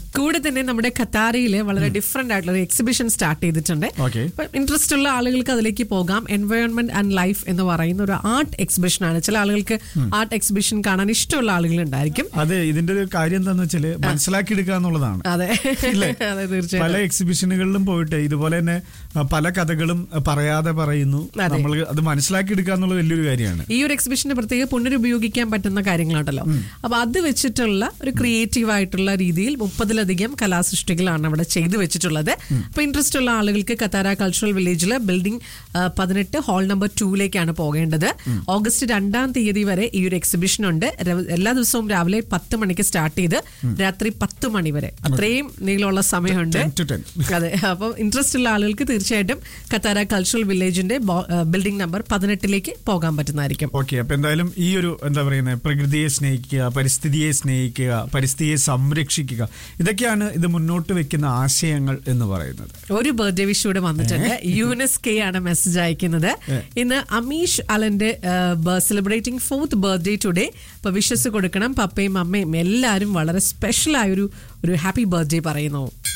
കൂടെ തന്നെ നമ്മുടെ ഖത്താരയില് വളരെ ഡിഫറെന്റ് ആയിട്ടുള്ള ഒരു എക്സിബിഷൻ സ്റ്റാർട്ട് ചെയ്തിട്ടുണ്ട് Okay. ഇൻട്രസ്റ്റ് ഉള്ള ആളുകൾക്ക് അതിലേക്ക് പോകാം എൻവയോൺമെന്റ് ആൻഡ് ലൈഫ് എന്ന് പറയുന്ന ഒരു ആർട്ട് എക്സിബിഷൻ ആണ് ചില ആളുകൾക്ക് ആർട്ട് എക്സിബിഷൻ കാണാൻ ഇഷ്ടമുള്ള ആളുകൾ ഉണ്ടായിരിക്കും അതെ ഇതിന്റെ ഒരു കാര്യം എന്താന്ന് വെച്ചാല് മനസ്സിലാക്കി എടുക്കുക എന്നുള്ളതാണ് അതെ ഇല്ലേ? അതെ പല തീർച്ചയായിട്ടും എക്സിബിഷനുകളിലും പോയിട്ട് ഇതുപോലെ തന്നെ ആ, പല കഥകളും ആ, പറയാതെ പറയുന്നു അതെ. നമ്മൾ അത് മനസ്സിലാക്കി എടുക്കുക എന്നുള്ളത് വലിയൊരു കാര്യമാണ് ഈ ഒരു എക്സിബിഷന് പ്രത്യേക പുനരുപയോഗിക്കാൻ പറ്റുന്ന കാര്യങ്ങളുണ്ടല്ലോ അപ്പൊ അത് വെച്ചിട്ടുള്ള ഒരു ക്രിയേറ്റീവ് ആയിട്ടുള്ള രീതിയിൽ മുപ്പതിലധികം കലാസൃഷ്ടികളാണ് അവിടെ ചെയ്തു വെച്ചിട്ടുള്ളത് അപ്പൊ ഇൻട്രസ്റ്റ് ഉള്ള ആളുകൾക്ക് കത്താര കൾച്ചറൽ വില്ലേജിലെ ബിൽഡിംഗ് പതിനെട്ട് ഹാൾ നമ്പർ ടൂയിലേക്കാണ് പോകേണ്ടത് ഓഗസ്റ്റ് രണ്ടാം തീയതി വരെ ഈ ഒരു എക്സിബിഷൻ ഉണ്ട് ര- എല്ലാ ദിവസവും രാവിലെ പത്ത് മണിക്ക് സ്റ്റാർട്ട് ചെയ്ത് രാത്രി പത്ത് മണി വരെ അത്രയും നീളമുള്ള സമയമുണ്ട് 10 to 10. അതെ അപ്പോൾ ഇൻട്രസ്റ്റ് ഉള്ള ആളുകൾക്ക് തീർച്ചയായിട്ടും കത്താര കൾച്ചറൽ വില്ലേജിന്റെ ബിൽഡിംഗ് നമ്പർ പതിനെട്ടിലേക്ക് പോകാൻ പറ്റുന്നതായിരിക്കും ഓക്കെ അപ്പൊ എന്തായാലും ഈ ഒരു എന്താ പറയുന്നത് പ്രകൃതിയെ സ്നേഹിക്കുക പരിസ്ഥിതിയെ സ്നേഹിക്കുക പരിസ്ഥിതിയെ സംരക്ഷിക്കുക ഇതൊക്കെയാണ് ഇത് മുന്നോട്ട് വെക്കുന്ന ആശയങ്ങൾ എന്ന് പറയുന്നത് ഒരു ബർത്ത്ഡേ വിഷ് കൂടെ വന്നിട്ടുണ്ട് യൂനസ് കെ ആണ് മെസ്സേജ് അയക്കുന്നത് ഇന്ന് അമീഷ് അലന്റെ സെലിബ്രേറ്റിംഗ് ഫോർത്ത് ബർത്ത്ഡേ ടുഡേ അപ്പൊ വിഷസ് കൊടുക്കണം പപ്പയും അമ്മയും എല്ലാവരും വളരെ സ്പെഷ്യൽ ആയ ഒരു ഒരു ഹാപ്പി ബർത്ത്ഡേ പറയുന്നു